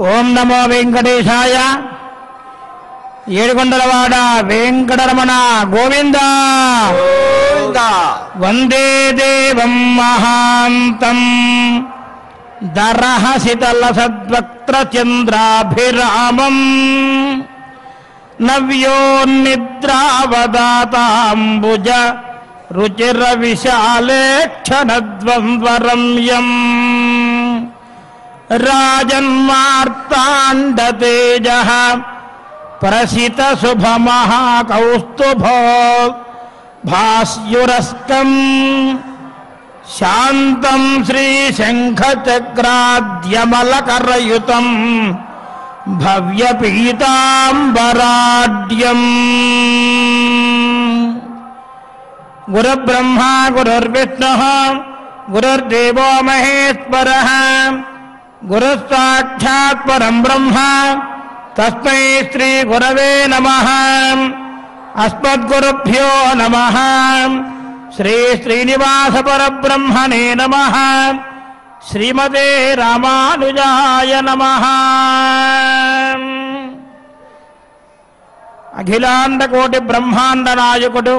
ఓం నమో వెంకటేశాయ ఏడుకొండలవాడ వెంకటరమణ గోవింద గోవిందా వందే దేవం మహాంతం దరహసితల సద్వక్త్ర చంద్రాభిరామం నవ్యోన్నిద్రావదాతాంబుజ రుచిర విశాలేక్షణద్వంద్వరమ్యం రాజన్మార్తాండతేజ ప్రసిత శుభమహాకౌస్తుభో భాస్యురస్కం శాంతం శ్రీశంఖచక్రాద్యమలకరయుతం భవ్యపీతాంబరాడ్యం గురుబ్రహ్మ గురుర్విష్ణు గురుర్దేవో మహేశ్వర గురుసాక్షాత్ పరం బ్రహ్మ తస్మై శ్రీ గురవే నమ అస్మద్గురుభ్యో నమ శ్రీ శ్రీనివాస పరబ్రహ్మణే నమ శ్రీమతే రామానుజాయ నమ అఖిలాండ కోటి బ్రహ్మాండ నాయకుడు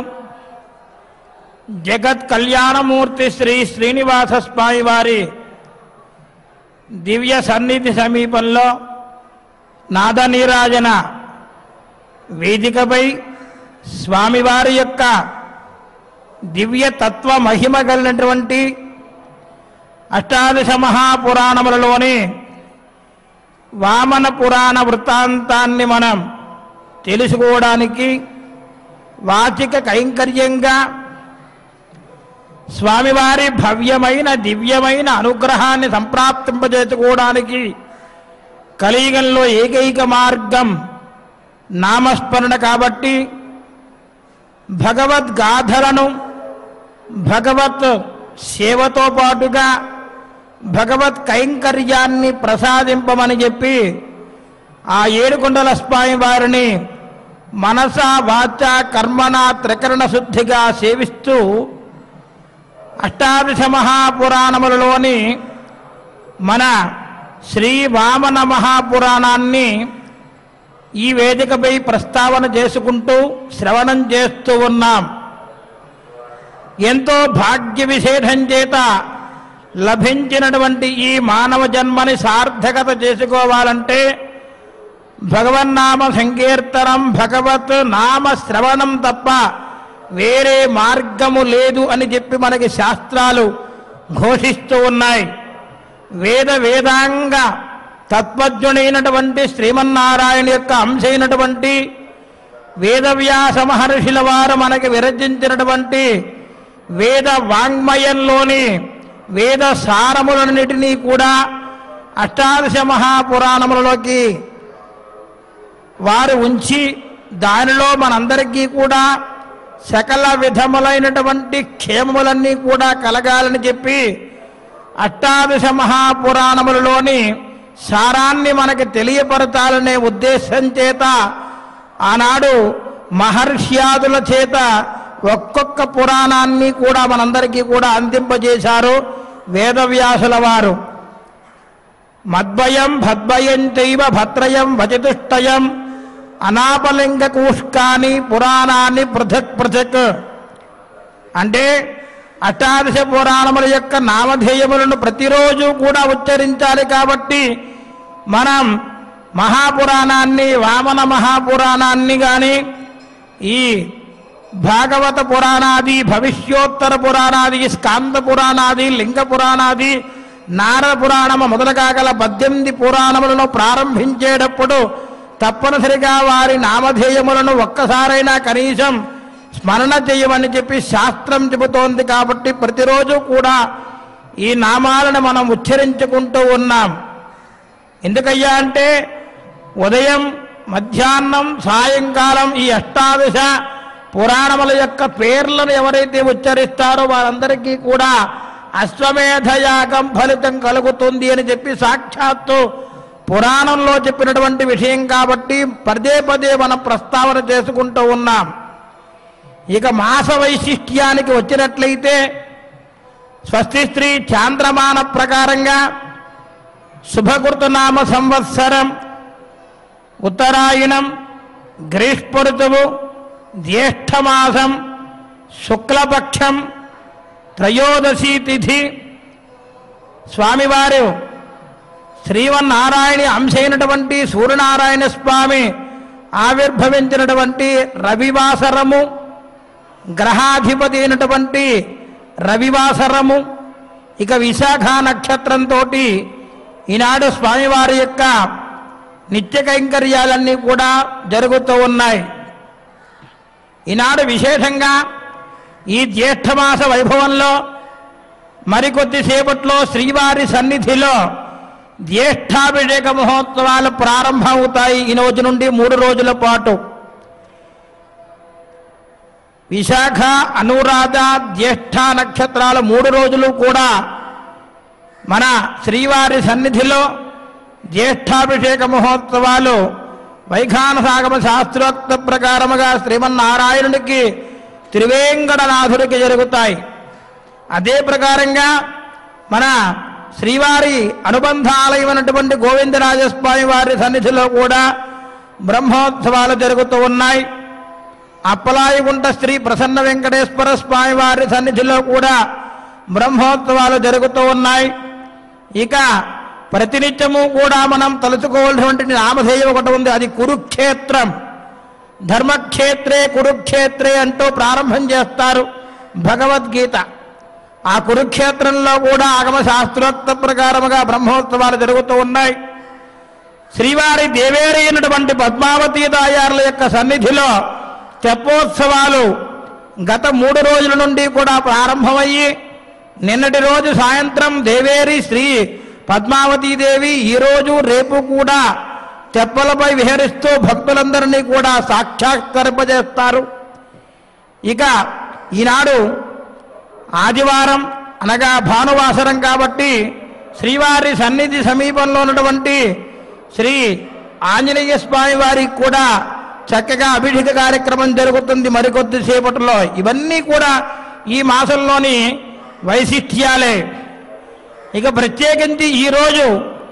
జగత్ కళ్యాణమూర్తి శ్రీ శ్రీనివాస స్వామి వారి దివ్య సన్నిధి సమీపంలో నాదనీరాజన వేదికపై స్వామివారి యొక్క దివ్య తత్వ మహిమ కలిగినటువంటి అష్టాదశ మహాపురాణములలోని వామన పురాణ వృత్తాంతాన్ని మనం తెలుసుకోవడానికి వాచిక కైంకర్యంగా స్వామివారి భవ్యమైన దివ్యమైన అనుగ్రహాన్ని సంప్రాప్తింపజేసుకోవడానికి కలియుగంలో ఏకైక మార్గం నామస్మరణ కాబట్టి భగవద్గాథలను భగవత్ సేవతో పాటుగా భగవత్ కైంకర్యాన్ని ప్రసాదింపమని చెప్పి ఆ ఏడుకొండల స్వామి వారిని మనస వాచ కర్మణ త్రికరణ శుద్ధిగా సేవిస్తూ అష్టాదశ మహాపురాణములలోని మన శ్రీ వామన మహాపురాణాన్ని ఈ వేదికపై ప్రస్తావన చేసుకుంటూ శ్రవణం చేస్తూ ఉన్నాం ఎంతో భాగ్య విశేషం చేత లభించినటువంటి ఈ మానవ జన్మని సార్థకత చేసుకోవాలంటే భగవన్నామ సంకీర్తనం భగవత్ నామ శ్రవణం తప్ప వేరే మార్గము లేదు అని చెప్పి మనకి శాస్త్రాలు ఘోషిస్తూ ఉన్నాయి వేద వేదాంగ తత్వజ్ఞుడైనటువంటి శ్రీమన్నారాయణ యొక్క అంశైనటువంటి వేదవ్యాస మహర్షుల వారు మనకి విరచించినటువంటి వేద వాంగ్మయంలోని వేద సారములన్నిటినీ కూడా అష్టాదశ మహాపురాణములలోకి వారు ఉంచి దానిలో మనందరికీ కూడా సకల విధములైనటువంటి క్షేమములన్నీ కూడా కలగాలని చెప్పి అష్టాదశ మహాపురాణములలోని సారాన్ని మనకి తెలియపరచాలనే ఉద్దేశం చేత ఆనాడు మహర్ష్యాదుల చేత ఒక్కొక్క పురాణాన్ని కూడా మనందరికీ కూడా అందింపజేశారు వేదవ్యాసుల వారు మద్వయం భద్వయం చైవ భద్రయం వచతుష్టయం అనాపలింగ కూష్కాని పురాణాన్ని పృథక్ పృథక్ అంటే అష్టాదశ పురాణముల యొక్క నామధేయములను ప్రతిరోజు కూడా ఉచ్చరించాలి కాబట్టి మనం మహాపురాణాన్ని వామన మహాపురాణాన్ని కానీ ఈ భాగవత పురాణాది భవిష్యోత్తర పురాణాది స్కాంద పురాణాది లింగ పురాణాది నారద పురాణము మొదలుగాగల పద్దెనిమిది పురాణములను ప్రారంభించేటప్పుడు తప్పనిసరిగా వారి నామధేయములను ఒక్కసారైనా కనీసం స్మరణ చేయమని చెప్పి శాస్త్రం చెబుతోంది కాబట్టి ప్రతిరోజు కూడా ఈ నామాలను మనం ఉచ్చరించుకుంటూ ఉన్నాం ఎందుకయ్యా అంటే ఉదయం మధ్యాహ్నం సాయంకాలం ఈ అష్టాదశ పురాణముల యొక్క పేర్లను ఎవరైతే ఉచ్చరిస్తారో వారందరికీ కూడా అశ్వమేధయాగం ఫలితం కలుగుతుంది అని చెప్పి సాక్షాత్తు పురాణంలో చెప్పినటువంటి విషయం కాబట్టి పదే పదే మనం ప్రస్తావన చేసుకుంటూ ఉన్నాం ఇక మాస వైశిష్ట్యానికి వచ్చినట్లయితే స్వస్తి స్త్రీ చాంద్రమాన ప్రకారంగా శుభకృతనామ సంవత్సరం ఉత్తరాయణం గ్రీష్మ ఋతువు జ్యేష్ఠమాసం శుక్లపక్షం త్రయోదశి తిథి స్వామివారు శ్రీవన్నారాయణి అంశైనటువంటి సూర్యనారాయణ స్వామి ఆవిర్భవించినటువంటి రవివాసరము గ్రహాధిపతి అయినటువంటి రవివాసరము ఇక విశాఖ నక్షత్రంతో ఈనాడు స్వామివారి యొక్క నిత్య కైంకర్యాలన్నీ కూడా జరుగుతూ ఉన్నాయి ఈనాడు విశేషంగా ఈ జ్యేష్ఠమాస వైభవంలో మరికొద్దిసేపట్లో శ్రీవారి సన్నిధిలో జ్యేష్ఠాభిషేక మహోత్సవాలు ప్రారంభమవుతాయి ఈ రోజు నుండి మూడు రోజుల పాటు విశాఖ అనురాధ జ్యేష్ఠ నక్షత్రాల మూడు రోజులు కూడా మన శ్రీవారి సన్నిధిలో జ్యేష్ఠాభిషేక మహోత్సవాలు వైఖానసాగమ శాస్త్రోక్త ప్రకారముగా శ్రీమన్నారాయణునికి త్రివేంకటనాథుడికి జరుగుతాయి అదే ప్రకారంగా మన శ్రీవారి అనుబంధ ఆలయమైనటువంటి గోవిందరాజస్వామి వారి సన్నిధిలో కూడా బ్రహ్మోత్సవాలు జరుగుతూ ఉన్నాయి అప్పలాయిగుంట శ్రీ ప్రసన్న వెంకటేశ్వర స్వామి వారి సన్నిధిలో కూడా బ్రహ్మోత్సవాలు జరుగుతూ ఉన్నాయి ఇక ప్రతినిత్యము కూడా మనం తలుచుకోవాల్సినటువంటి నామధేయం ఒకటి ఉంది అది కురుక్షేత్రం ధర్మక్షేత్రే కురుక్షేత్రే అంటూ ప్రారంభం చేస్తారు భగవద్గీత ఆ కురుక్షేత్రంలో కూడా ఆగమ శాస్త్రోక్త ప్రకారముగా బ్రహ్మోత్సవాలు జరుగుతూ ఉన్నాయి శ్రీవారి దేవేరి అయినటువంటి పద్మావతి దాయారుల యొక్క సన్నిధిలో తెప్పోత్సవాలు గత మూడు రోజుల నుండి కూడా ప్రారంభమయ్యి నిన్నటి రోజు సాయంత్రం దేవేరి శ్రీ పద్మావతీదేవి ఈరోజు రేపు కూడా తెప్పలపై విహరిస్తూ భక్తులందరినీ కూడా సాక్షాత్కరింపజేస్తారు ఇక ఈనాడు ఆదివారం అనగా భానువాసరం కాబట్టి శ్రీవారి సన్నిధి సమీపంలో ఉన్నటువంటి శ్రీ ఆంజనేయ స్వామి వారికి కూడా చక్కగా అభిషేక కార్యక్రమం జరుగుతుంది మరికొద్ది సేపటిలో ఇవన్నీ కూడా ఈ మాసంలోని వైశిష్ట్యాలే ఇక ప్రత్యేకించి ఈరోజు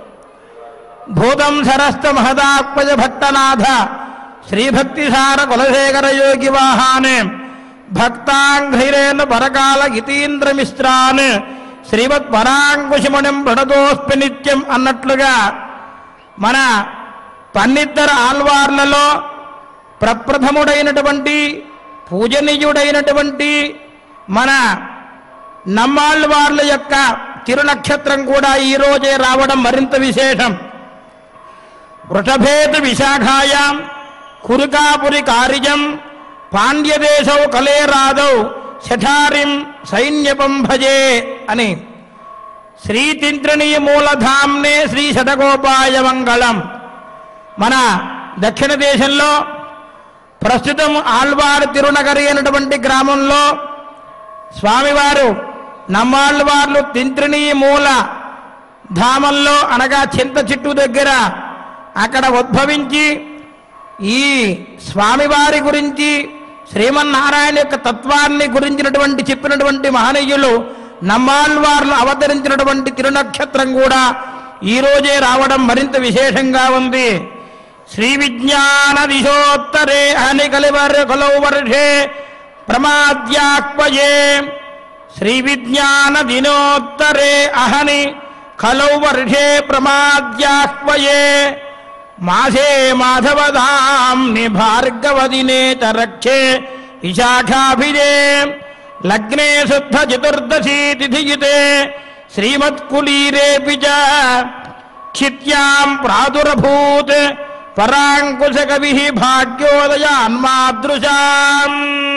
భూతం సరస్త మహదాత్మజ భట్టనాథ శ్రీభక్తిసార కులశేఖర యోగి వాహానే భక్తాంఘ్రైరేణ పరకాల గితీంద్రమిశ్రాన్ శ్రీమత్ పరాంకుశమణం ప్రణతోస్మి నిత్యం అన్నట్లుగా మన పన్నిద్దరు ఆల్వార్లలో ప్రప్రథముడైనటువంటి పూజనీయుడైనటువంటి మన నమ్మాళ్ళవార్ల యొక్క తిరునక్షత్రం కూడా ఈ రోజే రావడం మరింత విశేషం వృషభేతు విశాఖాయాం కురుకాపురి కారిజం పాండ్యదేశౌ కలేరాదౌ శఠారిం సైన్యపం భజే అని శ్రీతింత్రిణీ మూలధామ్నే శ్రీ శతకోపాయ మంగళం మన దక్షిణ దేశంలో ప్రస్తుతం ఆళ్వారు తిరునగరి అయినటువంటి గ్రామంలో స్వామివారు నమ్మాళ్ళవార్లు తింత్రిణీ మూల ధామంలో అనగా చింత చెట్టు దగ్గర అక్కడ ఉద్భవించి ఈ స్వామివారి గురించి శ్రీమన్నారాయణ యొక్క తత్వాన్ని గురించినటువంటి చెప్పినటువంటి మహనీయులు నమ్మాళ్ళవార్లు అవతరించినటువంటి తిరునక్షత్రం కూడా ఈ రోజే రావడం మరింత విశేషంగా ఉంది శ్రీ విజ్ఞాన దిశోత్తరే అని కలివర్ కలౌ వర్షే ప్రమాద్యాక్వయే శ్రీ విజ్ఞాన దినోత్తరే అహని ఖలౌ వర్షే ప్రమాద్యాక్వయే మాసే మాధవధాంని భార్గవదినే చ రక్షే విశాఖాభిజే లగ్నే శుద్ధ చతుర్దశీ తిథియుతే శ్రీమత్కులీరేపి చ క్షిత్యాం ప్రాదురభూత్ పరాంకుశ కవి భాగ్యోదయాన్మాదృశాం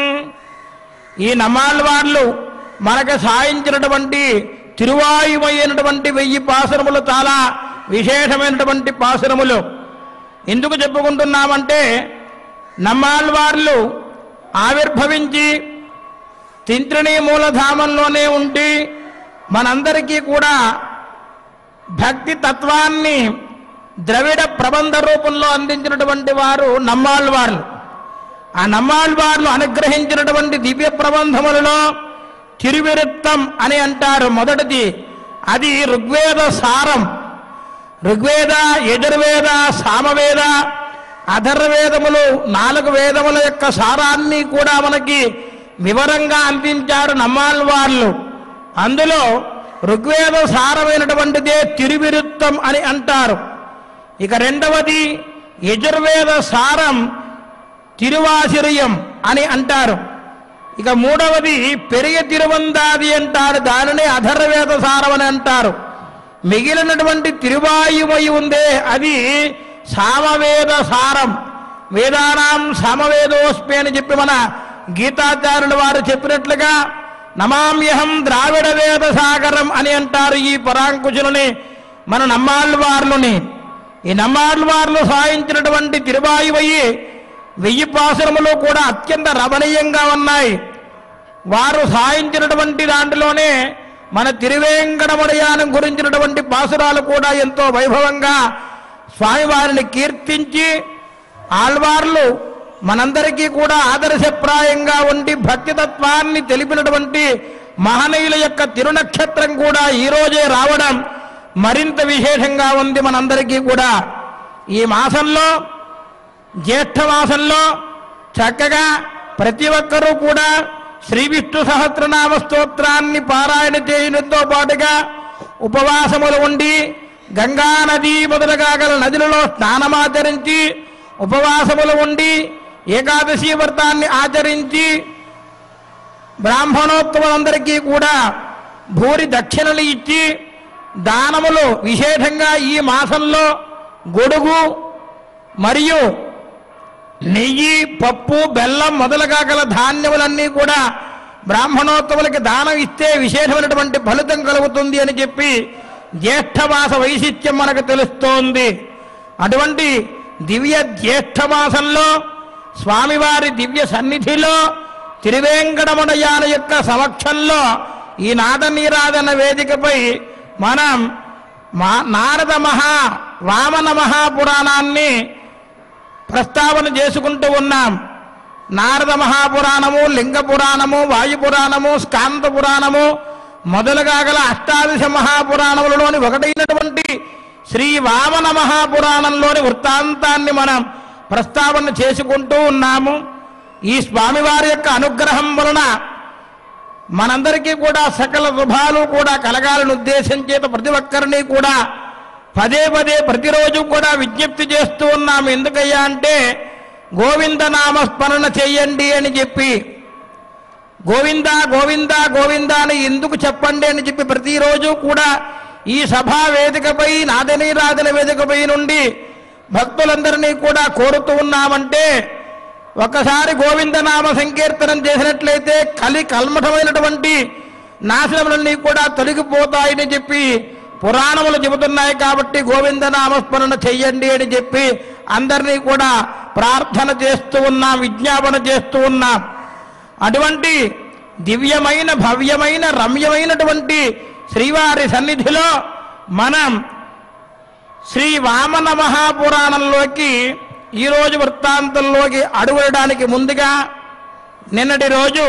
ఈ నమాల్వార్లు మనకు సాయించినటువంటి తిరువాయుమైనటువంటి వెయ్యి పాసరములు చాలా విశేషమైనటువంటి పాసరములు ఎందుకు చెప్పుకుంటున్నామంటే నమ్మాల్వార్లు ఆవిర్భవించి తింత్రిణీ మూలధామంలోనే ఉండి మనందరికీ కూడా భక్తి తత్వాన్ని ద్రవిడ ప్రబంధ రూపంలో అందించినటువంటి వారు నమ్మాళ్ళవార్లు ఆ నమ్మాళ్ళవార్లు అనుగ్రహించినటువంటి దివ్య ప్రబంధములలో తిరువిరుత్తం అని అంటారు మొదటిది అది ఋగ్వేద సారం ఋగ్వేద యజుర్వేద సామవేద అధర్వేదములు నాలుగు వేదముల యొక్క సారాన్ని కూడా మనకి వివరంగా అందించారు నమ్మాళ్ళ వాళ్ళు అందులో ఋగ్వేద సారమైనటువంటిదే తిరువిరుత్తం అని అంటారు ఇక రెండవది యజుర్వేద సారం తిరువాసిరియం అని అంటారు ఇక మూడవది పెరియ తిరువందాది అంటారు దానిని అధర్వేద సారం అని అంటారు మిగిలినటువంటి తిరువాయుమై ఉందే అది సామవేద సారం వేదానాం సమవేదోస్మి అని చెప్పి మన గీతాచార్యుల వారు చెప్పినట్లుగా నమామ్యహం ద్రావిడ వేద సాగరం అని అంటారు ఈ పరాంకుశులని మన నమ్మాళ్ళ వార్లని ఈ నమ్మాళ్ళ వార్లు సాయించినటువంటి తిరువాయువయ్యి వెయ్యి పాసురములు కూడా అత్యంత రమణీయంగా ఉన్నాయి వారు సాయించినటువంటి దాంట్లోనే మన తిరువేంకటమడయానం గురించినటువంటి పాసురాలు కూడా ఎంతో వైభవంగా స్వామివారిని కీర్తించి ఆళ్వార్లు మనందరికీ కూడా ఆదర్శప్రాయంగా ఉండి భక్తితత్వాన్ని తెలిపినటువంటి మహనీయుల యొక్క తిరునక్షత్రం కూడా ఈ రోజే రావడం మరింత విశేషంగా ఉంది మనందరికీ కూడా ఈ మాసంలో జ్యేష్ఠ మాసంలో చక్కగా ప్రతి ఒక్కరూ కూడా శ్రీ విష్ణు సహస్రనామ స్తోత్రాన్ని పారాయణ చేయడంతో పాటుగా ఉపవాసములు ఉండి గంగా నది మొదలుగా గల నదులలో స్నానమాచరించి ఉపవాసములు ఉండి ఏకాదశి వ్రతాన్ని ఆచరించి బ్రాహ్మణోత్తములందరికీ కూడా భూరి దక్షిణలు ఇచ్చి దానములు విశేషంగా ఈ మాసంలో గొడుగు మరియు నెయ్యి పప్పు బెల్లం మొదలుగా గల ధాన్యములన్నీ కూడా బ్రాహ్మణోత్తములకి దానం ఇస్తే విశేషమైనటువంటి ఫలితం కలుగుతుంది అని చెప్పి జ్యేష్ఠమాస వైశిష్ట్యం మనకు తెలుస్తోంది అటువంటి దివ్య జ్యేష్ఠమాసంలో స్వామివారి దివ్య సన్నిధిలో తిరువేంకటమణయాన యొక్క సమక్షంలో ఈ నాద నీరాధన వేదికపై మనం మా నారద మహా వామన మహాపురాణాన్ని ప్రస్తావన చేసుకుంటూ ఉన్నాం నారద మహాపురాణము లింగ పురాణము వాయు పురాణము స్కాంత పురాణము మొదలుగా గల అష్టాదశ మహాపురాణములలోని ఒకటైనటువంటి శ్రీ వామన మహాపురాణంలోని వృత్తాంతాన్ని మనం ప్రస్తావన చేసుకుంటూ ఉన్నాము ఈ స్వామివారి యొక్క అనుగ్రహం వలన మనందరికీ కూడా సకల శుభాలు కూడా కలగాలని ఉద్దేశం చేత ప్రతి ఒక్కరిని కూడా పదే పదే ప్రతిరోజు కూడా విజ్ఞప్తి చేస్తూ ఉన్నాము ఎందుకయ్యా అంటే గోవింద నామస్మరణ చెయ్యండి అని చెప్పి గోవింద గోవింద గోవింద అని ఎందుకు చెప్పండి అని చెప్పి ప్రతిరోజు కూడా ఈ సభా వేదికపై నాదనీరాధన వేదికపై నుండి భక్తులందరినీ కూడా కోరుతూ ఉన్నామంటే ఒకసారి గోవిందనామ సంకీర్తనం చేసినట్లయితే కలి కల్మఠమైనటువంటి నాశనములన్నీ కూడా తొలగిపోతాయని చెప్పి పురాణములు చెబుతున్నాయి కాబట్టి గోవిందనామస్మరణ చెయ్యండి అని చెప్పి అందరినీ కూడా ప్రార్థన చేస్తూ ఉన్నాం విజ్ఞాపన చేస్తూ ఉన్నాం అటువంటి దివ్యమైన భవ్యమైన రమ్యమైనటువంటి శ్రీవారి సన్నిధిలో మనం శ్రీ వామన మహాపురాణంలోకి ఈరోజు వృత్తాంతంలోకి అడుగుడడానికి ముందుగా నిన్నటి రోజు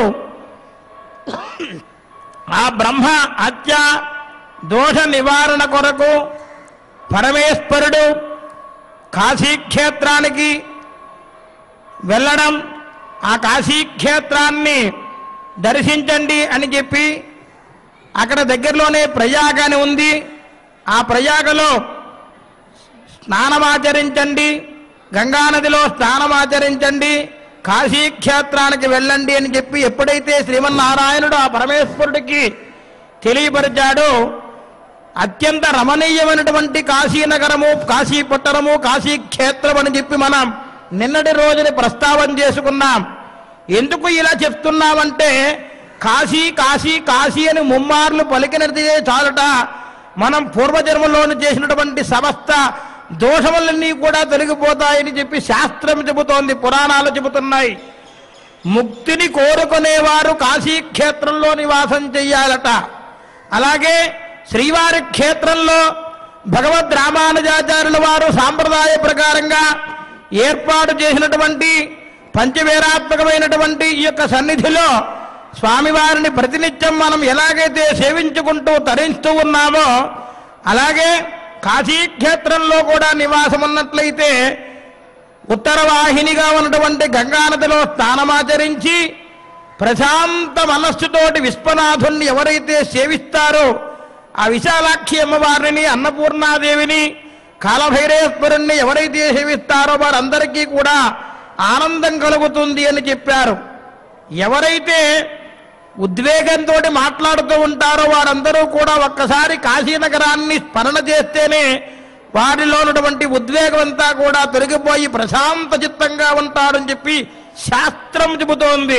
ఆ బ్రహ్మ హత్య దోష నివారణ కొరకు పరమేశ్వరుడు కాశీక్షేత్రానికి వెళ్ళడం ఆ కాశీక్షేత్రాన్ని దర్శించండి అని చెప్పి అక్కడ దగ్గరలోనే ప్రయాగ అని ఉంది ఆ ప్రయాగలో స్నానమాచరించండి గంగానదిలో స్నానమాచరించండి కాశీక్షేత్రానికి వెళ్ళండి అని చెప్పి ఎప్పుడైతే శ్రీమన్నారాయణుడు ఆ పరమేశ్వరుడికి తెలియపరిచాడో అత్యంత రమణీయమైనటువంటి కాశీనగరము కాశీపట్టణము కాశీక్షేత్రం అని చెప్పి మనం నిన్నటి రోజుని ప్రస్తావన చేసుకున్నాం ఎందుకు ఇలా చెప్తున్నామంటే కాశీ కాశీ కాశీ అని ముమ్మార్లు పలికినది చాలట మనం పూర్వజన్మలోని చేసినటువంటి సమస్త దోషములన్నీ కూడా తొలగిపోతాయని చెప్పి శాస్త్రం చెబుతోంది పురాణాలు చెబుతున్నాయి ముక్తిని కోరుకునేవారు కాశీక్షేత్రంలో నివాసం చెయ్యాలట అలాగే శ్రీవారి క్షేత్రంలో భగవద్ రామానుజాచార్యుల వారు సాంప్రదాయ ప్రకారంగా ఏర్పాటు చేసినటువంటి పంచవేరాత్మకమైనటువంటి ఈ యొక్క సన్నిధిలో స్వామివారిని ప్రతినిత్యం మనం ఎలాగైతే సేవించుకుంటూ తరిస్తూ ఉన్నామో అలాగే కాశీక్షేత్రంలో కూడా నివాసం ఉన్నట్లయితే ఉత్తర వాహినిగా ఉన్నటువంటి గంగానదిలో స్నానమాచరించి ప్రశాంత మనస్సుతోటి విశ్వనాథుణ్ణి ఎవరైతే సేవిస్తారో ఆ విశాలాక్షి అమ్మవారిని అన్నపూర్ణాదేవిని కాలభైరేశ్వరుణ్ణి ఎవరైతే సేవిస్తారో వారందరికీ కూడా ఆనందం కలుగుతుంది అని చెప్పారు ఎవరైతే ఉద్వేగంతో మాట్లాడుతూ ఉంటారో వారందరూ కూడా ఒక్కసారి కాశీనగరాన్ని స్మరణ చేస్తేనే వారిలో ఉన్నటువంటి ఉద్వేగం అంతా కూడా తొలగిపోయి ప్రశాంత చిత్తంగా ఉంటారని చెప్పి శాస్త్రం చెబుతోంది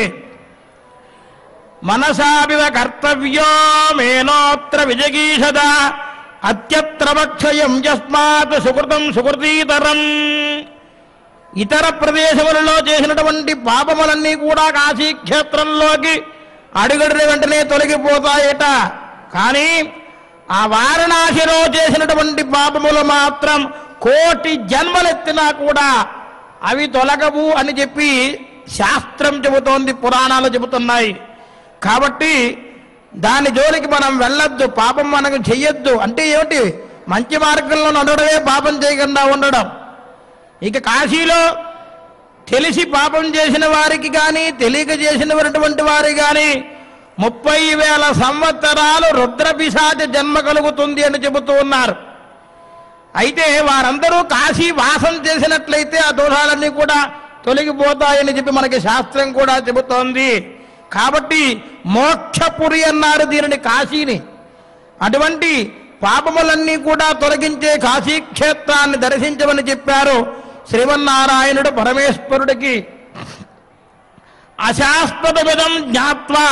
మనసావివ కర్తవ్యో మేనోత్ర విజగీషద అత్యత్రవక్షయం యస్మాత్ సుకృతం సుకృతీతరం ఇతర ప్రదేశములలో చేసినటువంటి పాపములన్నీ కూడా కాశీక్షేత్రంలోకి అడుగడిన వెంటనే తొలగిపోతాయట కానీ ఆ వారణాసిలో చేసినటువంటి పాపములు మాత్రం కోటి జన్మలెత్తినా కూడా అవి తొలగవు అని చెప్పి శాస్త్రం చెబుతోంది పురాణాలు చెబుతున్నాయి కాబట్టి దాని జోలికి మనం వెళ్ళొద్దు పాపం మనకు చెయ్యొద్దు అంటే ఏమిటి మంచి మార్గంలో నడవడమే పాపం చేయకుండా ఉండడం ఇక కాశీలో తెలిసి పాపం చేసిన వారికి కానీ తెలియక చేసినటువంటి వారి కానీ ముప్పై వేల సంవత్సరాలు రుద్రపిశాచ జన్మ కలుగుతుంది అని చెబుతూ ఉన్నారు అయితే వారందరూ కాశీ వాసం చేసినట్లయితే ఆ దోషాలన్నీ కూడా తొలగిపోతాయని చెప్పి మనకి శాస్త్రం కూడా చెబుతోంది కాబట్టి మోక్షపురి అన్నారు దీనిని కాశీని అటువంటి పాపములన్నీ కూడా తొలగించే కాశీ క్షేత్రాన్ని దర్శించమని చెప్పారు శ్రీమన్నారాయణుడు పరమేశ్వరుడికి అశాశ్వతమిదం జ్ఞాత్వా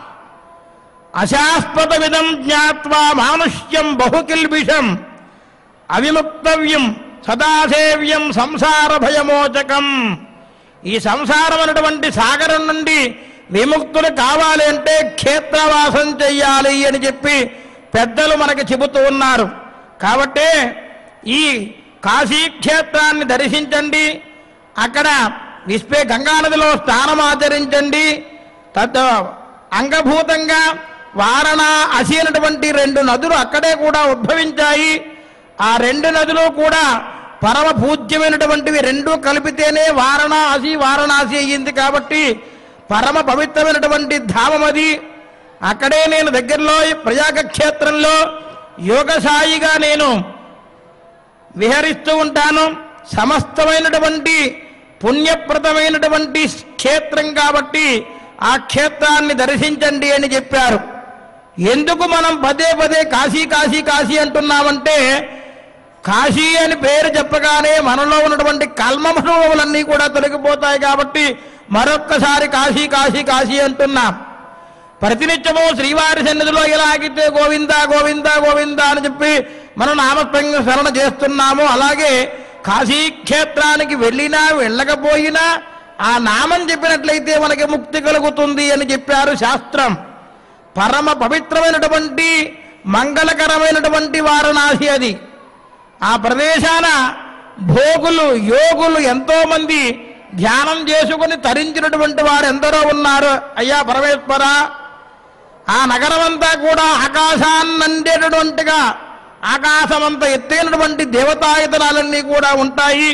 అశాశ్వతమిదం జ్ఞాత్వా మానుష్యం బహుకిల్బిషం అవిముక్తవ్యం సదాసేవ్యం సంసార భయమోచకం ఈ సంసారం అనేటువంటి సాగరం నుండి విముక్తులు కావాలి అంటే క్షేత్రవాసం చెయ్యాలి అని చెప్పి పెద్దలు మనకి చెబుతూ ఉన్నారు కాబట్టే ఈ కాశీ క్షేత్రాన్ని దర్శించండి అక్కడ విశ్వే గంగానదిలో స్నానం ఆచరించండి తద్ అంగభూతంగా వారణ అసి అనేటువంటి రెండు నదులు అక్కడే కూడా ఉద్భవించాయి ఆ రెండు నదులు కూడా పరమ పూజ్యమైనటువంటివి రెండు కలిపితేనే వారణాసి వారణాసి అయ్యింది కాబట్టి పరమ పవిత్రమైనటువంటి ధామం అది అక్కడే నేను దగ్గరలో ఈ ప్రయాగ క్షేత్రంలో యోగసాయిగా నేను విహరిస్తూ ఉంటాను సమస్తమైనటువంటి పుణ్యప్రదమైనటువంటి క్షేత్రం కాబట్టి ఆ క్షేత్రాన్ని దర్శించండి అని చెప్పారు ఎందుకు మనం పదే పదే కాశీ కాశీ కాశీ అంటున్నామంటే కాశీ అని పేరు చెప్పగానే మనలో ఉన్నటువంటి కల్మభ్రమములన్నీ కూడా తొలగిపోతాయి కాబట్టి మరొక్కసారి కాశీ కాశీ కాశీ అంటున్నాం ప్రతినిత్యము శ్రీవారి సన్నిధిలో ఎలాగితే గోవింద గోవింద గోవింద అని చెప్పి మనం నామస్మరణ శరణ చేస్తున్నాము అలాగే కాశీ క్షేత్రానికి వెళ్ళినా వెళ్ళకపోయినా ఆ నామం చెప్పినట్లయితే మనకి ముక్తి కలుగుతుంది అని చెప్పారు శాస్త్రం పరమ పవిత్రమైనటువంటి మంగళకరమైనటువంటి వారణాసి అది ఆ ప్రదేశాన భోగులు యోగులు ఎంతో మంది ధ్యానం చేసుకుని తరించినటువంటి వారు ఎందరో ఉన్నారు అయ్యా పరమేశ్వర ఆ నగరమంతా కూడా ఆకాశాన్నండేటటువంటిగా ఆకాశమంత ఎత్తైనటువంటి దేవతాయుధనాలన్నీ కూడా ఉంటాయి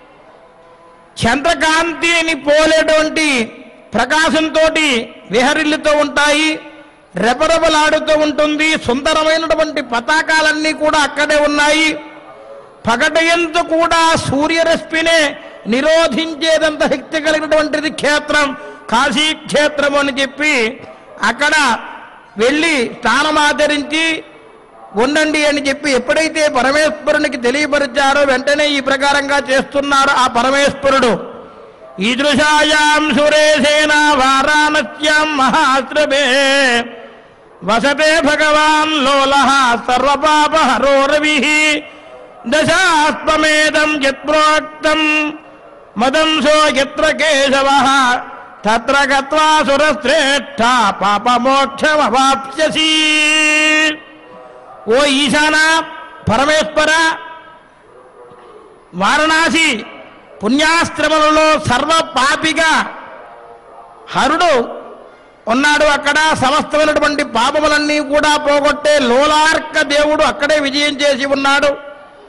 చంద్రకాంతిని పోలేటువంటి ప్రకాశంతో విహరిల్లుతూ ఉంటాయి రెపరెపలాడుతూ ఉంటుంది సుందరమైనటువంటి పతాకాలన్నీ కూడా అక్కడే ఉన్నాయి పగటయంతో కూడా సూర్యరశ్మినే నిరోధించేదంత శక్తి కలిగినటువంటిది క్షేత్రం కాశీ క్షేత్రం అని చెప్పి అక్కడ వెళ్ళి స్నానమాచరించి ఉండండి అని చెప్పి ఎప్పుడైతే పరమేశ్వరునికి తెలియపరిచారో వెంటనే ఈ ప్రకారంగా చేస్తున్నారు ఆ పరమేశ్వరుడు ఈదృశాయాం సురేశేన వారాణస్యాం మహాశ్రభే వసతే భగవాన్ లోల సర్వపాపహరో రవి దశాత్మేదం యత్ప్రోక్తం మదంసో యత్ర కేశవ తత్ర గత్వా సురశ్రేష్ఠ పాపమోక్షమవాప్స్యసి ఓ ఈశాన పరమేశ్వర వారణాసి పుణ్యాశ్రమలలో సర్వ పాపిగా హరుడు ఉన్నాడు అక్కడ సమస్తమైనటువంటి పాపములన్నీ కూడా పోగొట్టే లోలార్క దేవుడు అక్కడే విజయం చేసి ఉన్నాడు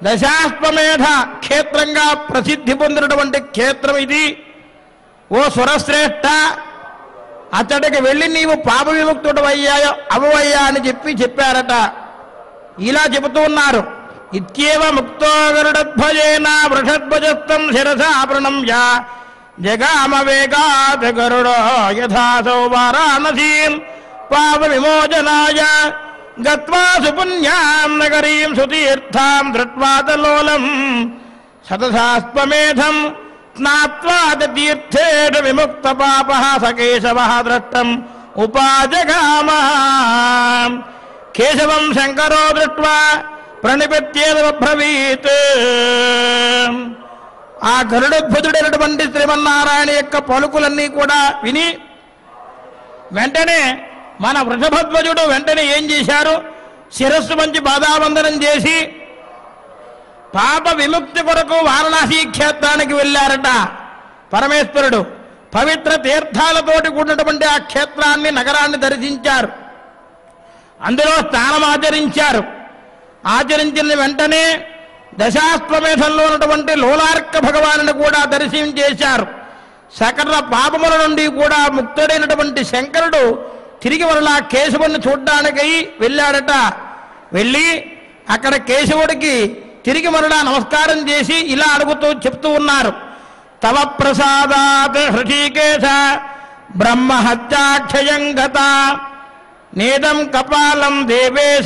దశాశ్వమేధ క్షేత్రంగా ప్రసిద్ధి పొందినటువంటి క్షేత్రం ఇది ఓ సురశ్రేష్ఠ అతడికి వెళ్ళి నీవు పాప విముక్తుడు అయ్యాయో అవయ్యా అని చెప్పి చెప్పారట ఇలా చెబుతూ ఉన్నారు ఇత్యేవ ముక్తో గరుడధ్వజేన వృషధ్వజస్థం శిరసాభరణం యా జగామ వేగాత్ గరుడో యథాసౌ వారాణసీం పాప విమోచనాయ గత్వా సుపుణ్యాం నగరీం సుతీర్థాం దృట్వాతలోలం శతశాస్త్వమేధం స్నాత్వాద తీర్థేట విముక్త పాప సకేశవ ద్రష్టం ఉపాజగామ కేశవం శంకరో దృష్ట్వా ప్రణిపత్యేదబ్రవీత్ ఆ గరుడద్భుతుడైనటువంటి శ్రీమన్నారాయణ యొక్క పలుకులన్నీ కూడా విని వెంటనే మన వృషభధ్వజుడు వెంటనే ఏం చేశారు శిరస్సు మంచి బాధావందనం చేసి పాప విముక్తి కొరకు వారణాసి క్షేత్రానికి వెళ్ళారట పరమేశ్వరుడు పవిత్ర తీర్థాలతోటి కూడినటువంటి ఆ క్షేత్రాన్ని నగరాన్ని దర్శించారు అందులో స్నానం ఆచరించారు ఆచరించిన వెంటనే దశాశ్వమేధంలో ఉన్నటువంటి లోలార్క భగవానుని కూడా దర్శనం చేశారు సకల పాపముల నుండి కూడా ముక్తుడైనటువంటి శంకరుడు తిరిగి మరలా కేశవుడిని చూడ్డానికై వెళ్ళాడట వెళ్ళి అక్కడ కేశవుడికి తిరిగి మరలా నమస్కారం చేసి ఇలా అడుగుతూ చెప్తూ ఉన్నారు తవ ప్రసాదాత్ హృషికేశ బ్రహ్మహత్యాక్షయం గత నేదం కపాలం దేవేశ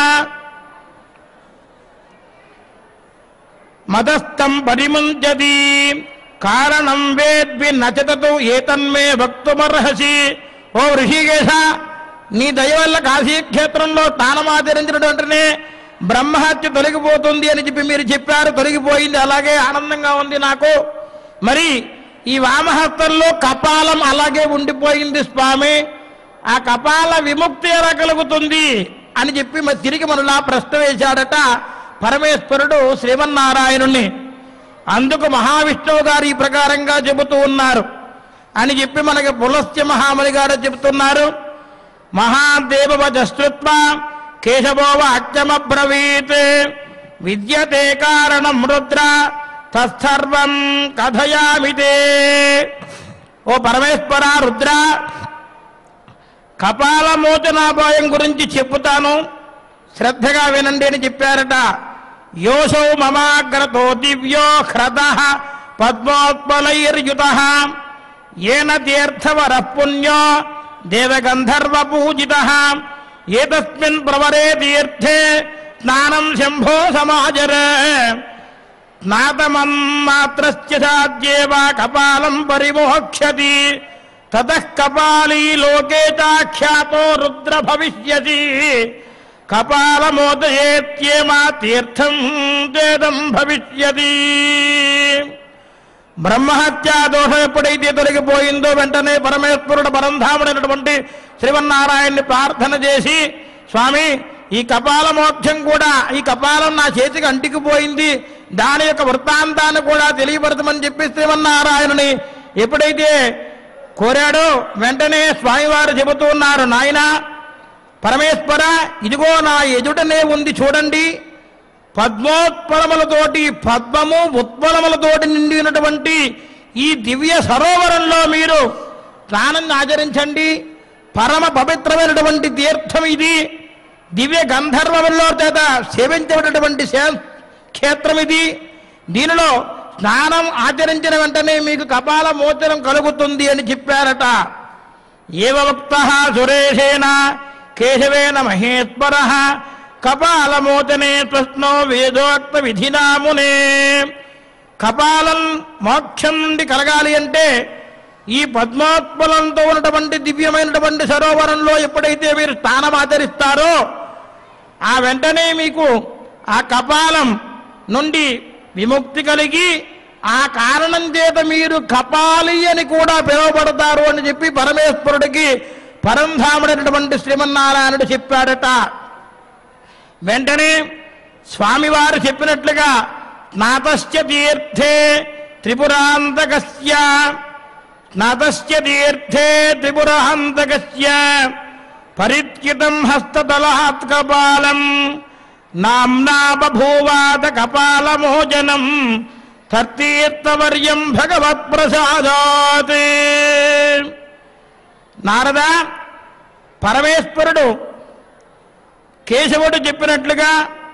మదస్థం పరిముంచది కారణం వేద్వి నచతతు ఏతన్మే భక్తుమర్హసి ఓ ఋషికేశ నీ దయ వల్ల కాశీక్షేత్రంలో తానమాచరించినటువంటినే బ్రహ్మహత్య తొలగిపోతుంది అని చెప్పి మీరు చెప్పారు తొలగిపోయింది అలాగే ఆనందంగా ఉంది నాకు మరి ఈ వామహస్తంలో కపాలం అలాగే ఉండిపోయింది స్వామి ఆ కపాల విముక్తి ఎలా కలుగుతుంది అని చెప్పి మరి తిరిగి మనలా ప్రశ్న వేశాడట పరమేశ్వరుడు శ్రీమన్నారాయణుణ్ణి అందుకు మహావిష్ణువు గారు ఈ ప్రకారంగా చెబుతూ ఉన్నారు అని చెప్పి మనకి పులస్త్య మహామణి గారు చెబుతున్నారు మహాదేవవజశ్రుత్వ కేశవోవ అక్షమబ్రవీత్ విద్యతే కారణం రుద్ర తత్సర్వం కథయామితే ఓ పరమేశ్వర రుద్ర కపాల మోచనాపాయం గురించి చెప్పుతాను శ్రద్ధగా వినండి అని చెప్పారట యోసౌ మమాగ్రతో దివ్యో హ్రద పద్మోత్పలైర్యుత ఏన తీర్థవర పుణ్యో దేవగంధర్వ పూజిత ఏతస్మిన్ ప్రవరే తీర్థే స్నానం శంభో సమాజర స్నాతమన్మాత్రస్య సాధ్యేవ కపాలం పరిమోక్షతి తతః కపాలీ లోకే చాఖ్యాతో రుద్ర భవిష్యతి కపాలమోదయేత్యేమా తీర్థం తేదం భవిష్యతి బ్రహ్మహత్యా దోషం ఎప్పుడైతే తొలగిపోయిందో వెంటనే పరమేశ్వరుడు పరంధాముడైనటువంటి శ్రీమన్నారాయణ్ణి ప్రార్థన చేసి స్వామి ఈ కపాల మోక్షం కూడా ఈ కపాలం నా చేతికి అంటికిపోయింది దాని యొక్క వృత్తాంతాన్ని కూడా తెలియపరచమని చెప్పి శ్రీమన్నారాయణుని ఎప్పుడైతే కోరాడో వెంటనే స్వామివారు చెబుతూ ఉన్నారు నాయనా పరమేశ్వర ఇదిగో నా ఎదుటనే ఉంది చూడండి పద్మోత్పలములతోటి పద్మము ఉత్పలములతోటి నిండినటువంటి ఈ దివ్య సరోవరంలో మీరు స్నానం ఆచరించండి పరమ పవిత్రమైనటువంటి తీర్థం ఇది దివ్య గంధర్వముల్లో చేత సేవించబడినటువంటి శే- క్షేత్రం ఇది దీనిలో స్నానం ఆచరించిన వెంటనే మీకు కపాల మోచనం కలుగుతుంది అని చెప్పారట ఏవక్త సురేషేణ కేశవేన మహేశ్వర కపాలమోచనే ప్రశ్నో వేదోక్త విధినామునే కపాలం మోక్షం నుండి కలగాలి అంటే ఈ పద్మోత్పలంతో ఉన్నటువంటి దివ్యమైనటువంటి సరోవరంలో ఎప్పుడైతే మీరు స్నానం ఆచరిస్తారో ఆ వెంటనే మీకు ఆ కపాలం నుండి విముక్తి కలిగి ఆ కారణం చేత మీరు కపాలి అని కూడా పిలువబడతారు అని చెప్పి పరమేశ్వరుడికి పరంధాముడైనటువంటి శ్రీమన్నారాయణుడు చెప్పాడట వెంటనే స్వామివారు చెప్పినట్లుగా స్నాతశ్చ తీర్థే త్రిపురాంతకస్య స్నాతశ్చ తీర్థే త్రిపురాంతకస్య పరిత్యుతం హస్తదలాత్ కపాలం నామ్నా బభూవాత కపాలమోచనం తర్తీర్థవర్యం భగవత్ ప్రసాదాత్ నారద పరమేశ్వరుడు కేశవుడు చెప్పినట్లుగా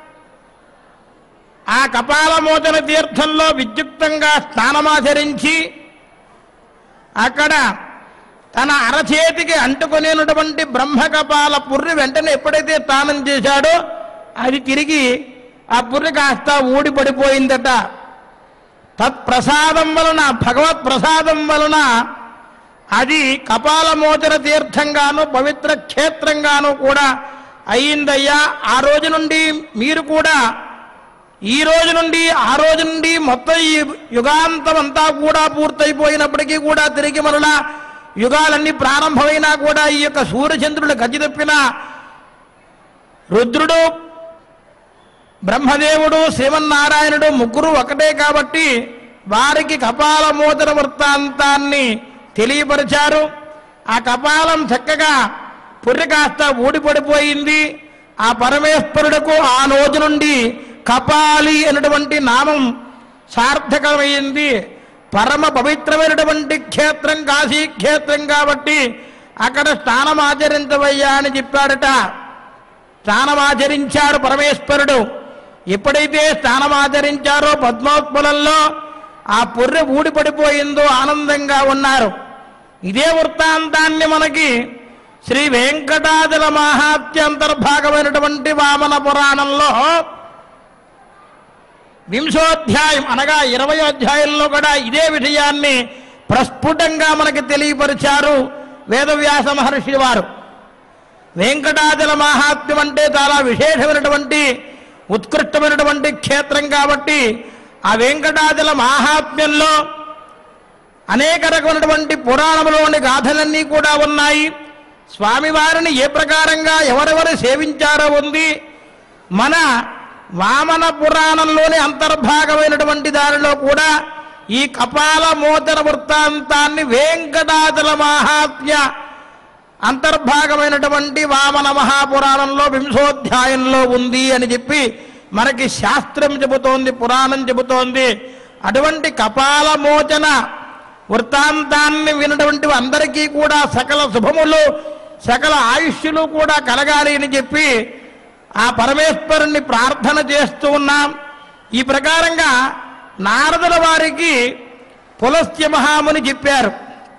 ఆ కపాలమోచన తీర్థంలో విద్యుక్తంగా స్నానమాచరించి అక్కడ తన అరచేతికి అంటుకునేటువంటి బ్రహ్మకపాల పుర్రి వెంటనే ఎప్పుడైతే స్నానం చేశాడో అది తిరిగి ఆ పుర్రి కాస్త ఊడి పడిపోయిందట తత్ప్రసాదం వలన భగవత్ ప్రసాదం వలన అది కపాలమోచన తీర్థంగాను పవిత్ర క్షేత్రంగాను కూడా అయిందయ్యా ఆ రోజు నుండి మీరు కూడా ఈ రోజు నుండి ఆ రోజు నుండి మొత్తం ఈ యుగాంతం అంతా కూడా పూర్తయిపోయినప్పటికీ కూడా తిరిగి మరలా యుగాలన్నీ ప్రారంభమైనా కూడా ఈ యొక్క సూర్యచంద్రుడు గతి తప్పిన రుద్రుడు బ్రహ్మదేవుడు శ్రీమన్నారాయణుడు ముగ్గురు ఒకటే కాబట్టి వారికి కపాల మోచన వృత్తాంతాన్ని తెలియపరిచారు ఆ కపాలం చక్కగా పుర్రి కాస్త ఊడిపడిపోయింది ఆ పరమేశ్వరుడుకు ఆ రోజు నుండి కపాలి అనేటువంటి నామం సార్థకమైంది పరమ పవిత్రమైనటువంటి క్షేత్రం కాశీ క్షేత్రం కాబట్టి అక్కడ స్నానం ఆచరించవయ్యా అని చెప్పాడట స్నానమాచరించాడు పరమేశ్వరుడు ఎప్పుడైతే స్నానమాచరించారో పద్మోత్పలంలో ఆ పుర్రె ఊడిపడిపోయిందో ఆనందంగా ఉన్నారు ఇదే వృత్తాంతాన్ని మనకి శ్రీ వెంకటాచల మహాత్యంతర్భాగమైనటువంటి వామన పురాణంలో వింశోధ్యాయం అనగా ఇరవై అధ్యాయంలో కూడా ఇదే విషయాన్ని ప్రస్ఫుటంగా మనకి తెలియపరిచారు వేదవ్యాస మహర్షి వారు వెంకటాచల మహాత్మ్యం అంటే చాలా విశేషమైనటువంటి ఉత్కృష్టమైనటువంటి క్షేత్రం కాబట్టి ఆ వెంకటాచల మహాత్మ్యంలో అనేక రకమైనటువంటి పురాణంలోని గాథలన్నీ కూడా ఉన్నాయి స్వామివారిని ఏ ప్రకారంగా ఎవరెవరు సేవించారో ఉంది మన వామన పురాణంలోని అంతర్భాగమైనటువంటి దానిలో కూడా ఈ కపాల మోచన వృత్తాంతాన్ని వెంకటాచల మహాత్మ్య అంతర్భాగమైనటువంటి వామన మహాపురాణంలో వింశోధ్యాయంలో ఉంది అని చెప్పి మనకి శాస్త్రం చెబుతోంది పురాణం చెబుతోంది అటువంటి కపాల మోచన వృత్తాంతాన్ని వినటువంటి అందరికీ కూడా సకల శుభములు సకల ఆయుష్యులు కూడా కలగాలి అని చెప్పి ఆ పరమేశ్వరుణ్ణి ప్రార్థన చేస్తూ ఉన్నాం ఈ ప్రకారంగా నారదుల వారికి పులస్త్య మహాముని చెప్పారు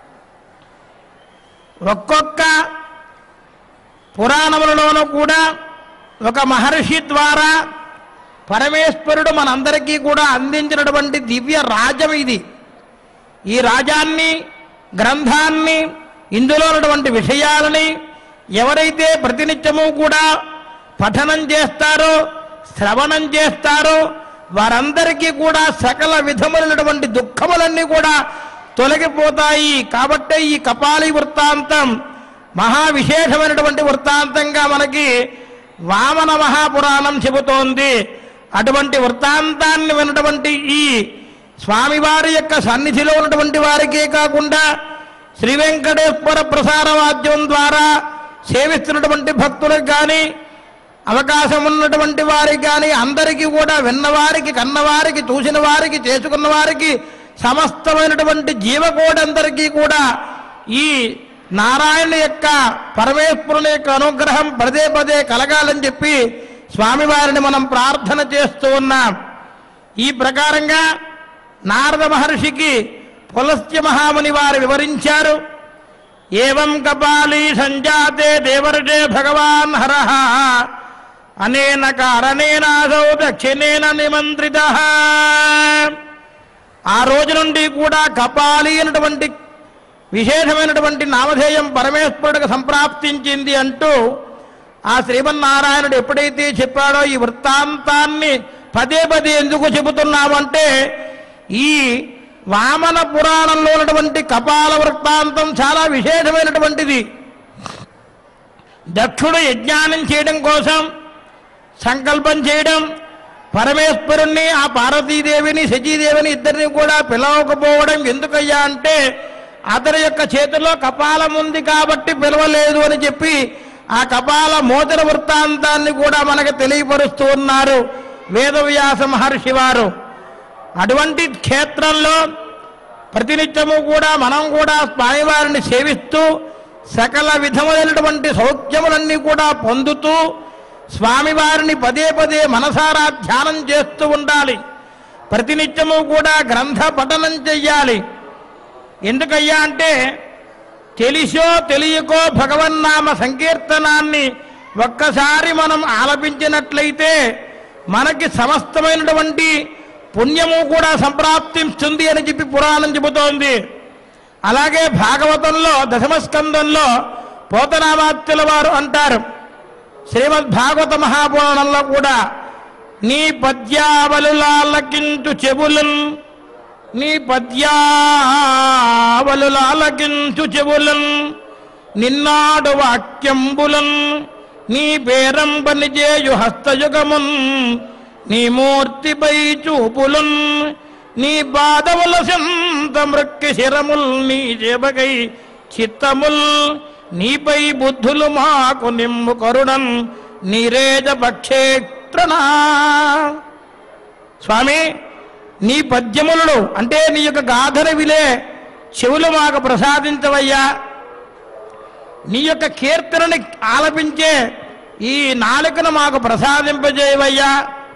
ఒక్కొక్క పురాణములలోనూ కూడా ఒక మహర్షి ద్వారా పరమేశ్వరుడు మనందరికీ కూడా అందించినటువంటి దివ్య రాజ్యం ఇది ఈ రాజాన్ని గ్రంథాన్ని ఇందులో ఉన్నటువంటి విషయాలని ఎవరైతే ప్రతినిత్యము కూడా పఠనం చేస్తారో శ్రవణం చేస్తారో వారందరికీ కూడా సకల విధములైనటువంటి దుఃఖములన్నీ కూడా తొలగిపోతాయి కాబట్టే ఈ కపాలి వృత్తాంతం మహా విశేషమైనటువంటి వృత్తాంతంగా మనకి వామన మహాపురాణం చెబుతోంది అటువంటి వృత్తాంతాన్ని వినటువంటి ఈ స్వామివారి యొక్క సన్నిధిలో ఉన్నటువంటి వారికే కాకుండా శ్రీ వెంకటేశ్వర ప్రసార వాద్యం ద్వారా సేవిస్తున్నటువంటి భక్తులకు కానీ అవకాశం ఉన్నటువంటి వారికి కానీ అందరికీ కూడా విన్నవారికి కన్నవారికి చూసిన వారికి చేసుకున్న వారికి సమస్తమైనటువంటి జీవకోడందరికీ కూడా ఈ నారాయణ యొక్క పరమేశ్వరుని యొక్క అనుగ్రహం పదే పదే కలగాలని చెప్పి స్వామివారిని మనం ప్రార్థన చేస్తూ ఉన్నాం ఈ ప్రకారంగా నారద మహర్షికి పులస్త్య మహాముని వారు వివరించారు ఏవం కపాలి సంజాతే దేవర్షే భగవాన్ హర అనేన కారణేనాసౌ దక్షిణేన నిమంత్రిత ఆ రోజు నుండి కూడా కపాలి అనేటువంటి విశేషమైనటువంటి నామధేయం పరమేశ్వరుడికి సంప్రాప్తించింది అంటూ ఆ శ్రీమన్నారాయణుడు ఎప్పుడైతే చెప్పాడో ఈ వృత్తాంతాన్ని పదే పదే ఎందుకు చెబుతున్నామంటే ఈ వామన పురాణంలో ఉన్నటువంటి కపాల వృత్తాంతం చాలా విశేషమైనటువంటిది దక్షుడు యజ్ఞానం చేయడం కోసం సంకల్పం చేయడం పరమేశ్వరుణ్ణి ఆ పార్వతీదేవిని శచీదేవిని ఇద్దరిని కూడా పిలవకపోవడం ఎందుకయ్యా అంటే అతని యొక్క చేతిలో కపాలం ఉంది కాబట్టి పిలవలేదు అని చెప్పి ఆ కపాల మోచన వృత్తాంతాన్ని కూడా మనకు తెలియపరుస్తూ ఉన్నారు వేదవ్యాస మహర్షి వారు అటువంటి క్షేత్రంలో ప్రతినిత్యము కూడా మనం కూడా స్వామివారిని సేవిస్తూ సకల విధములైనటువంటి సౌఖ్యములన్నీ కూడా పొందుతూ స్వామివారిని పదే పదే మనసారా ధ్యానం చేస్తూ ఉండాలి ప్రతినిత్యము కూడా గ్రంథ పఠనం చెయ్యాలి ఎందుకయ్యా అంటే తెలిసో తెలియకో భగవన్నామ సంకీర్తనాన్ని ఒక్కసారి మనం ఆలపించినట్లయితే మనకి సమస్తమైనటువంటి పుణ్యము కూడా సంప్రాప్తిస్తుంది అని చెప్పి పురాణం చెబుతోంది అలాగే భాగవతంలో దశమస్కందంలో పోతనామాత్యుల వారు అంటారు శ్రీమద్ భాగవత మహాపురాణంలో కూడా నీ పద్యావలులాలకించు చెవులను నీ పద్యావలులాలకించు చెవులను నిన్నాడు వాక్యంబులన్ నీ పేరంబని చేయు హస్తయుగమున్ నీ మూర్తిపై చూపులున్ నీ పాదముల సంత మృక్కి శిరముల్ నీ చేపకై చిత్తముల్ నీపై బుద్ధులు మాకు నిమ్ము కరుణన్ నీరేజ పక్షేత్రనా స్వామి నీ పద్యములను అంటే నీ యొక్క గాథన విలే చెవులు మాకు ప్రసాదించవయ్యా నీ యొక్క కీర్తనని ఆలపించే ఈ నాలుకను మాకు ప్రసాదింపజేయవయ్యా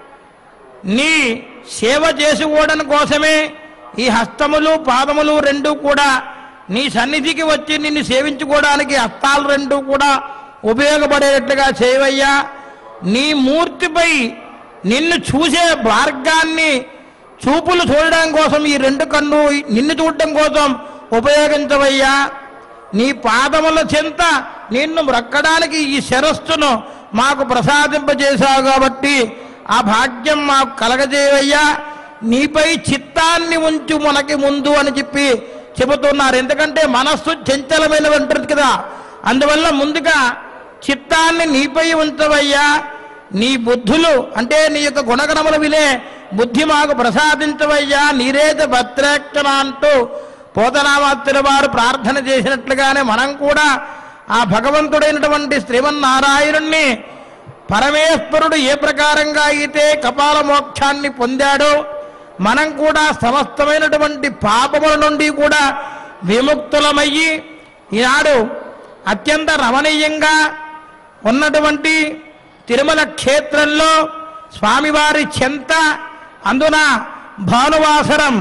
నీ సేవ చేసుకోవడం కోసమే ఈ హస్తములు పాదములు రెండు కూడా నీ సన్నిధికి వచ్చి నిన్ను సేవించుకోవడానికి హస్తాలు రెండు కూడా ఉపయోగపడేటట్టుగా చేయవయ్యా నీ మూర్తిపై నిన్ను చూసే మార్గాన్ని చూపులు చూడడం కోసం ఈ రెండు కన్ను నిన్ను చూడడం కోసం ఉపయోగించవయ్యా నీ పాదముల చెంత నిన్ను మ్రక్కడానికి ఈ శిరస్సును మాకు ప్రసాదింపజేశావు కాబట్టి ఆ భాగ్యం మాకు కలగజేవయ్యా నీపై చిత్తాన్ని ఉంచు మనకి ముందు అని చెప్పి చెబుతున్నారు ఎందుకంటే మనస్సు చంచలమైన ఉంటుంది కదా అందువల్ల ముందుగా చిత్తాన్ని నీపై ఉంచవయ్యా నీ బుద్ధులు అంటే నీ యొక్క గుణగణముల విలే బుద్ధి మాకు ప్రసాదించవయ్యా నీరేత భద్రేక్షణ అంటూ పోతనామాత్రుల వారు ప్రార్థన చేసినట్లుగానే మనం కూడా ఆ భగవంతుడైనటువంటి శ్రీమన్నారాయణుణ్ణి పరమేశ్వరుడు ఏ ప్రకారంగా అయితే కపాల మోక్షాన్ని పొందాడో మనం కూడా సమస్తమైనటువంటి పాపముల నుండి కూడా విముక్తులమయ్యి ఈనాడు అత్యంత రమణీయంగా ఉన్నటువంటి తిరుమల క్షేత్రంలో స్వామివారి చెంత అందున భానువాసరం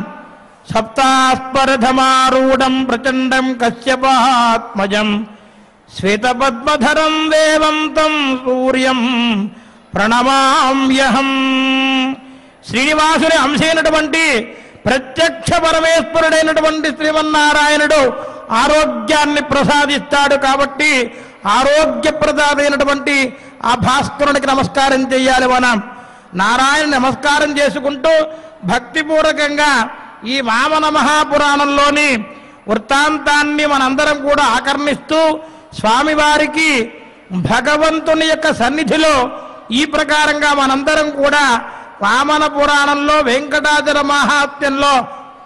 సప్తాస్పరథమారూఢం ప్రచండం కశ్యపాత్మజం శ్వేతపద్మధరం దేవం తం సూర్యం ప్రణమామ్యహం శ్రీనివాసుని అంశైనటువంటి ప్రత్యక్ష పరమేశ్వరుడైనటువంటి శ్రీమన్నారాయణుడు ఆరోగ్యాన్ని ప్రసాదిస్తాడు కాబట్టి ఆరోగ్యప్రదాదైనటువంటి ఆ భాస్కరునికి నమస్కారం చేయాలి మనం నారాయణ నమస్కారం చేసుకుంటూ భక్తిపూర్వకంగా ఈ వామన మహాపురాణంలోని వృత్తాంతాన్ని మనందరం కూడా ఆకర్ణిస్తూ స్వామివారికి భగవంతుని యొక్క సన్నిధిలో ఈ ప్రకారంగా మనందరం కూడా వామన పురాణంలో వెంకటాచల మహాత్మ్యంలో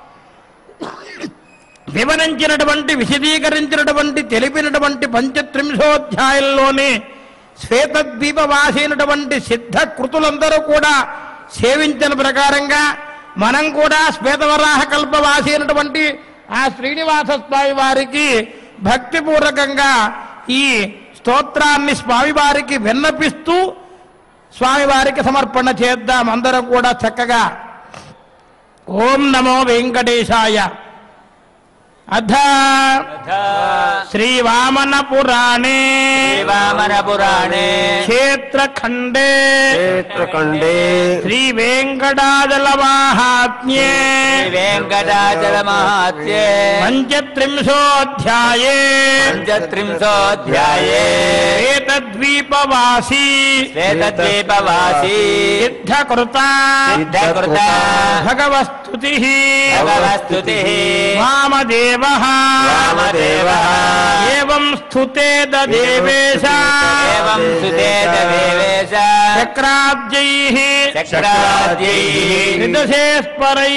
వివరించినటువంటి విశదీకరించినటువంటి తెలిపినటువంటి పంచత్రింశోధ్యాయంలోని శ్వేతద్వీపవాసైనటువంటి సిద్ధ కృతులందరూ కూడా సేవించిన ప్రకారంగా మనం కూడా శ్వేతవరాహ కల్పవాసి అయినటువంటి ఆ శ్రీనివాస స్వామి వారికి భక్తిపూర్వకంగా ఈ స్తోత్రాన్ని స్వామివారికి విన్నపిస్తూ స్వామివారికి సమర్పణ చేద్దాం అందరం కూడా చక్కగా ఓం నమో వెంకటేశాయ అథ శ్రీవామన పురాణే వామన పురాణే క్షేత్రఖండే క్షేత్రఖండే శ్రీ వెంకటాచల మాహాత్మ్యే వెంకటాచల మహాత్యే పంచత్రింశోధ్యాయే పంచత్రింశోధ్యాయే ఏతద్వీపవాసీ శ్వేతద్వీపవాసీ సిద్ధకృత సిద్ధకృత భగవస్తుతి భగవస్తుతి వామదేవ రామదేవః ఏం స్థుతే దేవేశ ఏవం సుతేత దేవేశ చక్రాబ్జై చక్రాద్యైః నిదశేస్పరై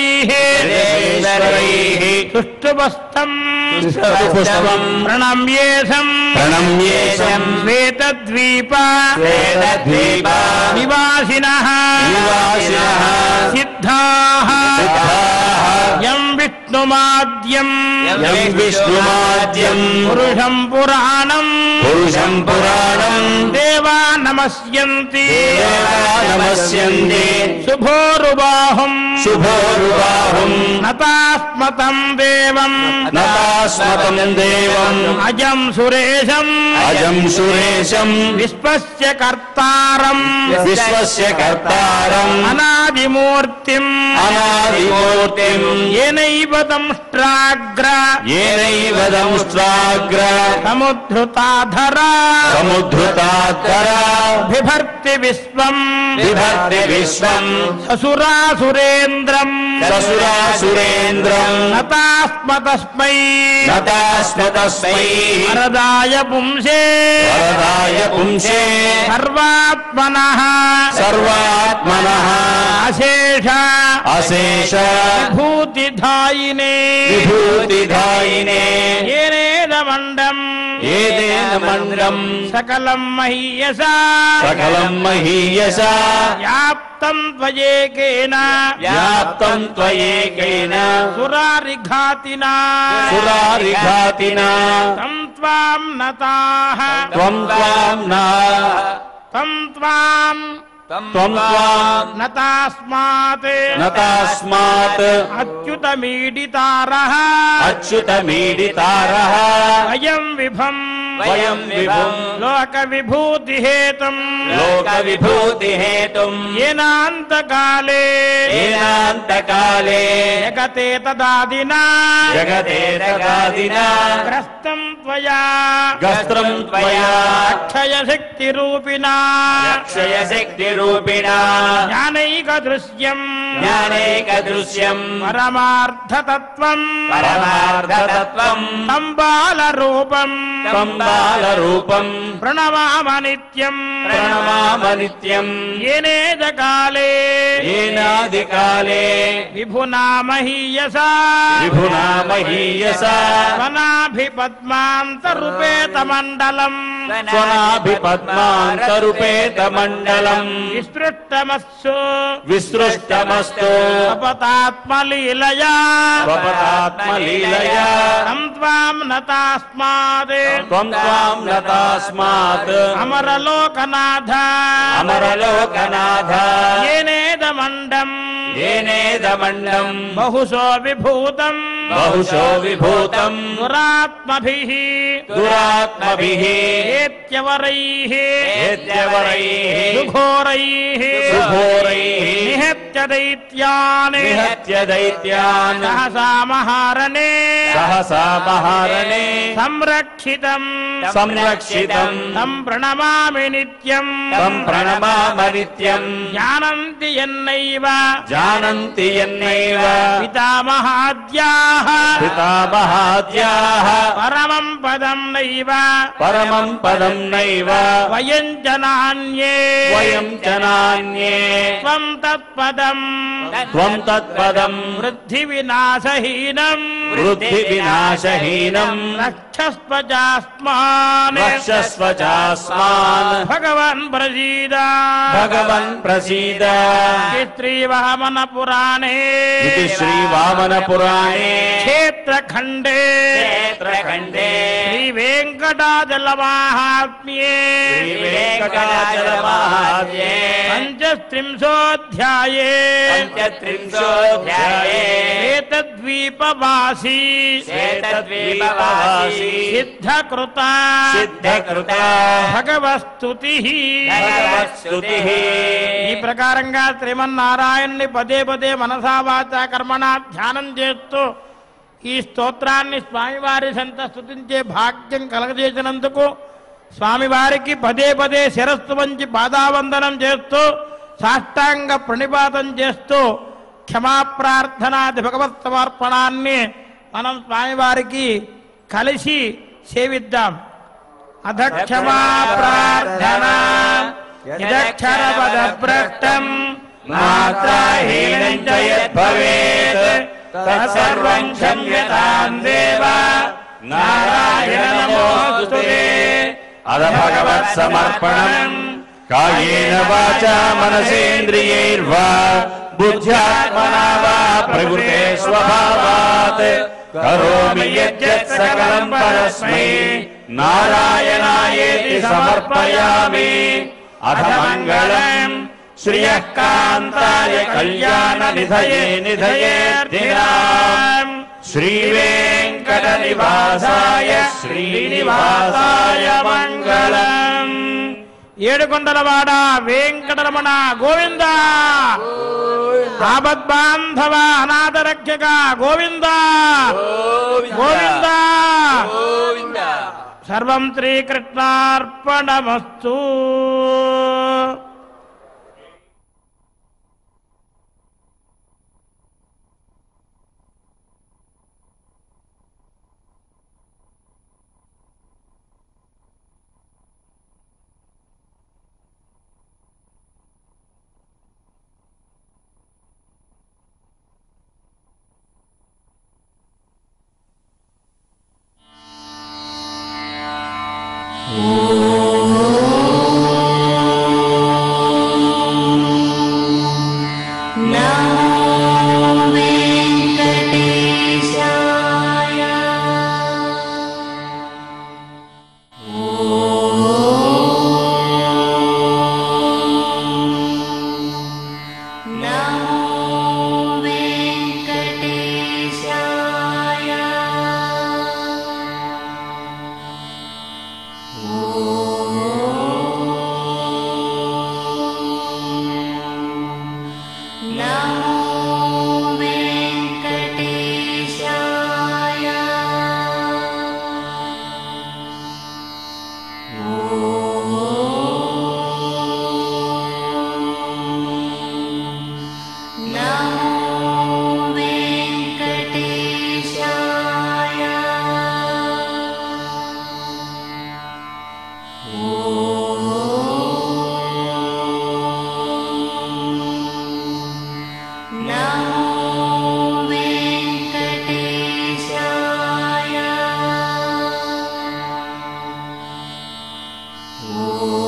నిదశేస్పరైః సుష్టుభస్థం పుష్పం ప్రణమ్యేశం ప్రణమ్యేశం శ్వేతద్వీప శ్వేతద్వీప నివాసినః నివాసినః సిద్ధాః సిద్ధాః యం విష్ణుమాద్యం యం యం విష్ణుమాద్యం పురుషం పురాణం పురుషం పురాణం దేవా నమస్యంతి దేవా నమస్యంతే శుభోరుబాహుం శుభోరుబాహుం నతాస్మతం దేవం నతాస్మతం దేవం అజం సురేశం అజం సురేశం విశ్వస్య కర్తారం విశ్వస్య కర్తారం అనాదిమూర్తిం అనాదిమూర్తిం ఏనైవ దంష్ట్రాగ్ర ఏనైవ దంష్ట్రాగ్ర సముద్ధృతాధరా సముద్ధృతాత్తర బిభర్తి విశ్వం బిభర్తి విశ్వం ససురాసురేంద్రం ససురాసురేంద్రం నతాస్మతస్మై నతాస్మతస్మై వరదాయ పుంసే వరదాయ పుంసే సర్వాత్మన సర్వాత్మనః అశేష అశేష విభూతిధాయినే విభూతిధాయినే ఏనేదమండం ఏదేన మండం సకలం మహీయస సకలం మహీయస వ్యాప్తం త్వయేకేన వ్యాప్తం త్వయేకైన సురారిఘాతినా సురారిఘాతిన తం త్వాం నతాః త్వం త్వాం నా తం త్వాం త్వం త్వాం నతాస్మాత్ నతాస్మాత్ అచ్యుతమీడితారః అచ్యుతమీడితారః అయం విభం వయం విభుం లోక విభూతి హేతం లోక విభూతి హేతుం ఏనాంతకాలే ఏనాంతకాలే జగతే తదాదినా జగతే జగాదిన గ్రస్తం త్వయా గస్త్రం త్వయా అక్షయ శక్తి రూపిణా క్షయ శక్తి రూపిణ జ్ఞానైక దృశ్యం జ్ఞానేక దృశ్యం పరమార్థతత్వం పరమార్థతత్వం సంబాల రూపం కంబాల రూపం ప్రణవామ నిత్యం ప్రణమామ నిత్యం ఏనేద కాలే ఏనాది కాలే విభునా మహీయస విభునా మహీయస స్వనాభి పద్మాంతరుపేత మండలం స్వనాభి పద్మాంతరుపేత మండలం విస్తృష్టమస్సు విసృష్టమస్తు అపతాత్మలీలయా స్వపదాత్మలీలయా తం త్వాం నతాస్మాత్ త్వం త్వాం నతాస్మాత్ అమరలోకనాథ అమరలోకనాథ ఏనేదమండం ఏనేదమండం బహుశో విభూతం బహుశో విభూతం దురాత్మభిః దురాత్మభిః ఏత్యవరైః ఏత్యవరైః సుఘోరైః సుఘోరైః నిహత్య దైత్యాన్ నిహత్య దైత్యాన్ సహసా మహారణే సహసా మహారణే సంరక్షితం సంరక్షితం తం ప్రణమామి నిత్యం తం ప్రణమామ నిత్యం జానంతి ఎన్నైవ జానంతి ఎన్నైవ పితామహాద్యాః పితామహాద్యాః పరమం పదం నైవ పరమం పదం నైవ వయం జనాన్యే వయం చ నాన్యే త్వం తత్పదం త్వం తత్పదం వృద్ధి వినాశహీనం వృద్ధి వినాశహీనం రక్షస్పజాస్మాన్ రక్షస్వ చాస్మాన్ భగవన్ ప్రసీద భగవన్ ప్రసీద శ్రీవహమన పురాణే ఇది శ్రీవామన పురాణే క్షేత్రఖండే క్షేత్రఖండే శ్రీ వెంకటాచల మహాత్మ్యే శ్రీవేంకటాచలమహాత్మ్యే పంచత్రింశోధ్యాయే పంచత్రింశోధ్యాయే శ్వేతద్వీపవాసీ శ్వేతద్వీపవాసీ సిద్ధకృత సిద్ధకృత భగవస్తుతి భగవత్స్తుతిః ఈ ప్రకారంగా శ్రీమన్నారాయణుని పదే పదే మనసా వాచ కర్మణ ధ్యానం చేస్తూ ఈ స్తోత్రాన్ని స్వామివారి సంత స్థుతించే భాగ్యం కలగజేసినందుకు స్వామివారికి పదే పదే శిరస్సు వంచి పాదావందనం చేస్తూ సాష్టాంగ ప్రణిపాతం చేస్తూ క్షమాప్రార్థనాది భగవత్ సమర్పణాన్ని మనం స్వామివారికి కలిసి సేవిద్దాం అధ క్షమా ప్రార్థన యదక్షర పద భ్రష్టం మాత్రాహీనం చ యద్భవేత్ తత్సర్వం క్షమ్యతాం దేవ నారాయణ నమోస్తుతే అద భగవత్ సమర్పణం కాయేన వాచా మనసేంద్రియైర్వా బుద్ధ్యాత్మనా వా ప్రకృతే స్వభావాత్ కరోమి యజ్జత్ సకలం పరస్మై నారాయణాయేతి సమర్పయామి అథ మంగళం శ్రియః కాంతాయ కళ్యాణ నిధయే నిధయేర్దినాం శ్రీవేంకట నివాసాయ శ్రీనివాసాయ మంగళం ఏడుకొండలవాడ వెంకటరమణ గోవింద ఆపద్బాంధవ అనాథ రక్షక గోవింద గోవింద సర్వం శ్రీకృష్ణార్పణమస్తు ఓ